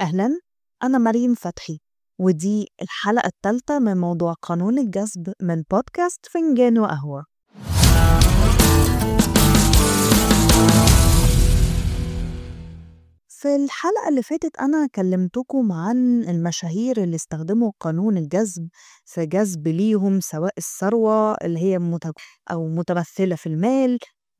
أهلا أنا مريم فتحي ودي الحلقة الثالثة من موضوع قانون الجذب من بودكاست فنجان وقهوة في الحلقة اللي فاتت أنا كلمتكم عن المشاهير اللي استخدموا قانون الجذب في جذب ليهم سواء الثروة اللي هي مت- أو متمثلة في المال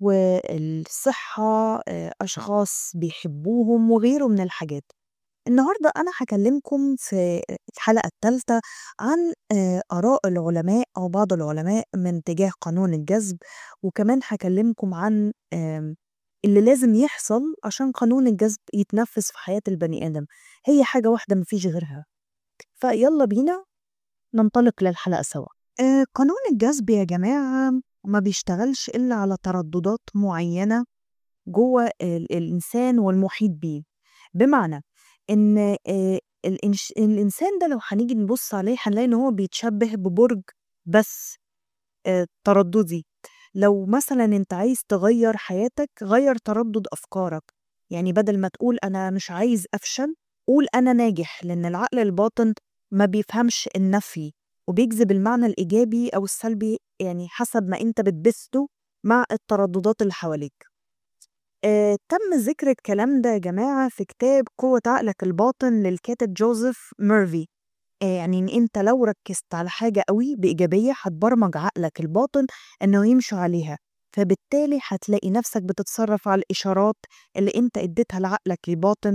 والصحة آه، أشخاص بيحبوهم وغيره من الحاجات النهاردة أنا هكلمكم في الحلقة الثالثة عن آه، آراء العلماء أو بعض العلماء من تجاه قانون الجذب وكمان هكلمكم عن آم، اللي لازم يحصل عشان قانون الجذب يتنفذ في حياة البني آدم هي حاجة واحدة مفيش غيرها فيلا بينا ننطلق للحلقة سوا آه، قانون الجذب يا جماعة ما بيشتغلش إلا على ترددات معينة جوه ال- الإنسان والمحيط بيه بمعنى إن آه، الإنش- الإنسان ده لو هنيجي نبص عليه هنلاقي إن هو بيتشبه ببرج بس آه، ترددي لو مثلا انت عايز تغير حياتك غير تردد افكارك يعني بدل ما تقول انا مش عايز افشل قول انا ناجح لان العقل الباطن ما بيفهمش النفي وبيجذب المعنى الايجابي او السلبي يعني حسب ما انت بتبثه مع الترددات اللي حواليك آه، تم ذكر الكلام ده يا جماعة في كتاب قوة عقلك الباطن للكاتب جوزيف ميرفي آه، يعني إن أنت لو ركزت على حاجة قوي بإيجابية هتبرمج عقلك الباطن إنه يمشي عليها فبالتالي هتلاقي نفسك بتتصرف على الإشارات اللي أنت اديتها لعقلك الباطن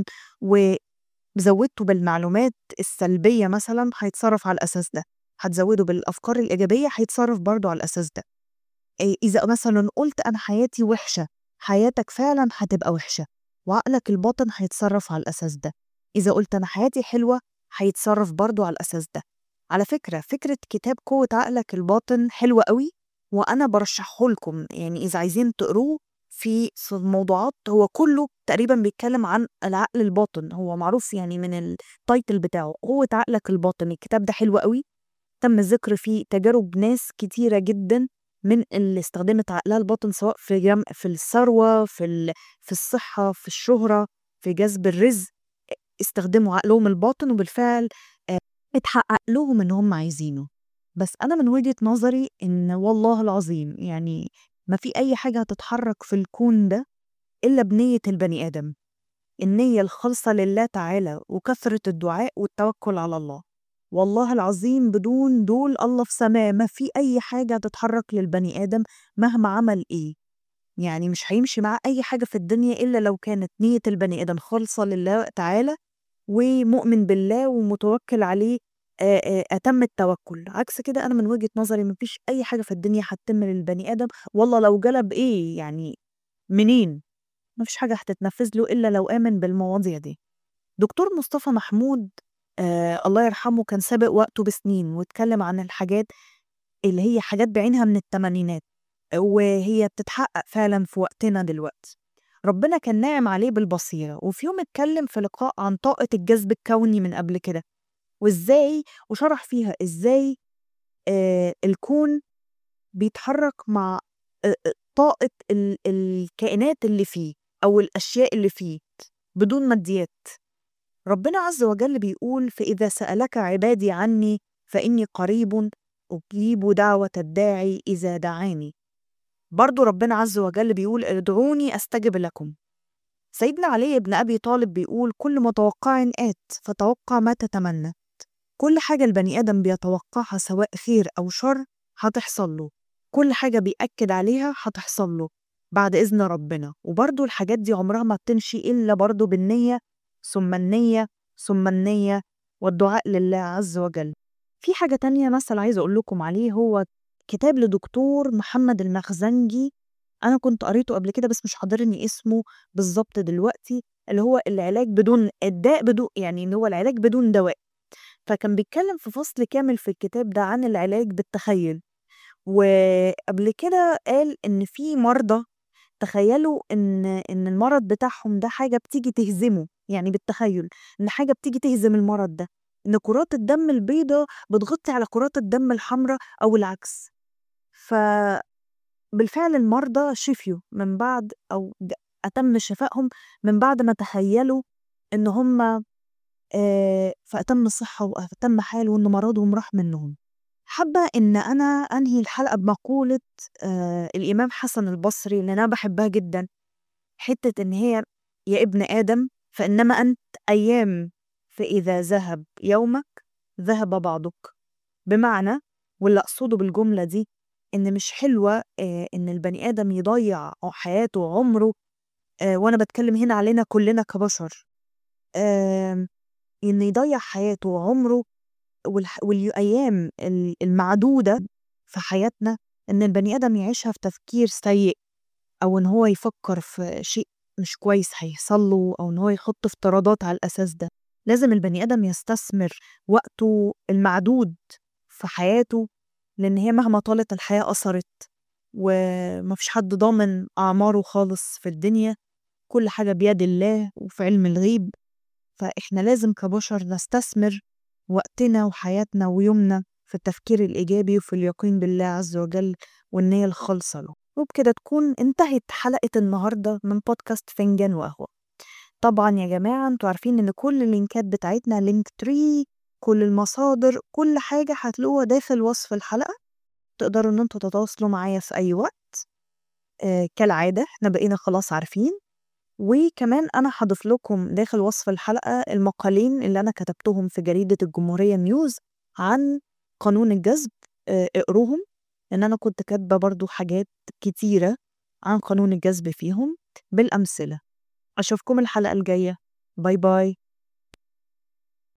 وزودته بالمعلومات السلبية مثلا هيتصرف على الأساس ده هتزوده بالأفكار الإيجابية هيتصرف برضه على الأساس ده إيه، إذا مثلا قلت أنا حياتي وحشة حياتك فعلا هتبقى وحشة وعقلك الباطن هيتصرف على الأساس ده إذا قلت أنا حياتي حلوة هيتصرف برضو على الأساس ده على فكرة فكرة كتاب قوة عقلك الباطن حلوة قوي وأنا برشحه لكم يعني إذا عايزين تقروه في في موضوعات هو كله تقريبا بيتكلم عن العقل الباطن هو معروف يعني من التايتل بتاعه قوة عقلك الباطن الكتاب ده حلو قوي تم ذكر فيه تجارب ناس كتيرة جدا من اللي استخدمت عقلها الباطن سواء في جم... في الثروة في ال... في الصحة في الشهرة في جذب الرزق استخدموا عقلهم الباطن وبالفعل آه، اتحقق لهم ان هم عايزينه بس انا من وجهة نظري ان والله العظيم يعني ما في اي حاجة هتتحرك في الكون ده الا بنية البني ادم النية الخالصة لله تعالى وكثرة الدعاء والتوكل على الله والله العظيم بدون دول الله في سماه ما في أي حاجة هتتحرك للبني آدم مهما عمل إيه يعني مش هيمشي معاه أي حاجة في الدنيا إلا لو كانت نية البني آدم خالصة لله تعالى ومؤمن بالله ومتوكل عليه آه، آه، أتم التوكل عكس كده أنا من وجهة نظري مفيش أي حاجة في الدنيا هتتم للبني آدم والله لو جلب إيه يعني منين مفيش حاجة هتتنفذ له إلا لو آمن بالمواضيع دي دكتور مصطفى محمود آه الله يرحمه كان سابق وقته بسنين واتكلم عن الحاجات اللي هي حاجات بعينها من التمانينات وهي بتتحقق فعلا في وقتنا دلوقتي ربنا كان ناعم عليه بالبصيرة وفي يوم اتكلم في لقاء عن طاقة الجذب الكوني من قبل كده وازاي وشرح فيها ازاي آه الكون بيتحرك مع آه، آه، طاقة ال- الكائنات اللي فيه أو الأشياء اللي فيه بدون ماديات ربنا عز وجل بيقول فإذا سألك عبادي عني فإني قريب أجيب دعوة الداعي إذا دعاني برضو ربنا عز وجل بيقول ادعوني أستجب لكم سيدنا علي بن أبي طالب بيقول كل متوقع آت فتوقع ما تتمنى كل حاجة البني آدم بيتوقعها سواء خير أو شر هتحصل له كل حاجة بيأكد عليها هتحصل له بعد إذن ربنا وبرضو الحاجات دي عمرها ما بتمشي إلا برضو بالنية ثم النية ثم النية والدعاء لله عز وجل في حاجة تانية مثل عايزة أقول لكم عليه هو كتاب لدكتور محمد المخزنجي أنا كنت قريته قبل كده بس مش حاضرني اسمه بالظبط دلوقتي اللي هو العلاج بدون الداء بدون يعني اللي هو العلاج بدون دواء فكان بيتكلم في فصل كامل في الكتاب ده عن العلاج بالتخيل وقبل كده قال إن في مرضى تخيلوا إن إن المرض بتاعهم ده حاجة بتيجي تهزمه يعني بالتخيل إن حاجة بتيجي تهزم المرض ده إن كرات الدم البيضاء بتغطي على كرات الدم الحمراء أو العكس فبالفعل المرضى شفيوا من بعد أو ج- أتم شفائهم من بعد ما تخيلوا إن هم آآ فأتم صحة وأتم حال وإن مرضهم راح منّهم. حابة إن أنا أنهي الحلقة بمقولة آآ الإمام حسن البصري اللي أنا باحبها جدًا، حتّة إن هي يا ابن آدم فإنما أنت أيام، فإذا ذهب يومك ذهب بعضك. بمعنى واللي أقصده بالجملة دي إن مش حلوة آآ إن البني آدم يضيّع حياته وعمره آآ وأنا باتكلّم هنا علينا كُلّنا كبشر، آمم إنه يضيّع حياته وعمره والح والأيام ال المعدودة في حياتنا إن البني آدم يعيشها في تفكير سيء أو إن هو يفكّر في شيء مش كويس هيحصل له أو إن هو يحُط افتراضات على الأساس ده. لازم البني آدم يستثمر وقته المعدود في حياته، لإن هي مهما طالت الحياة قصرت وما فيش حد ضامن أعماره خالص في الدنيا، كل حاجة بيد الله وفي علم الغيب، فإحنا لازم كبشر نستثمر وقتنا وحياتنا ويومنا في التفكير الإيجابي وفي اليقين بالله عز وجل والنيّة الخالصة له. وبكده تكون انتهت حلقة النهارده من بودكاست فنجان وقهوة. طبعًا يا جماعة أنتم عارفين إن كل اللينكات بتاعتنا linktree كل المصادر، كل حاجة هتلاقوها داخل وصف الحلقة، تقدروا إن أنتم تتواصلوا معايا في أي وقت. آآ كالعادة إحنا بقينا خلاص عارفين، وكمان أنا هاضيف لكم داخل وصف الحلقة المقالين اللي أنا كتبتهم في جريدة الجمهورية نيوز عن قانون الجذب، آآ اقروهم، لإن أنا كنت كاتبة برضه حاجات كتيرة عن قانون الجذب فيهم بالأمثلة. أشوفكم الحلقة الجاية. باي، باي.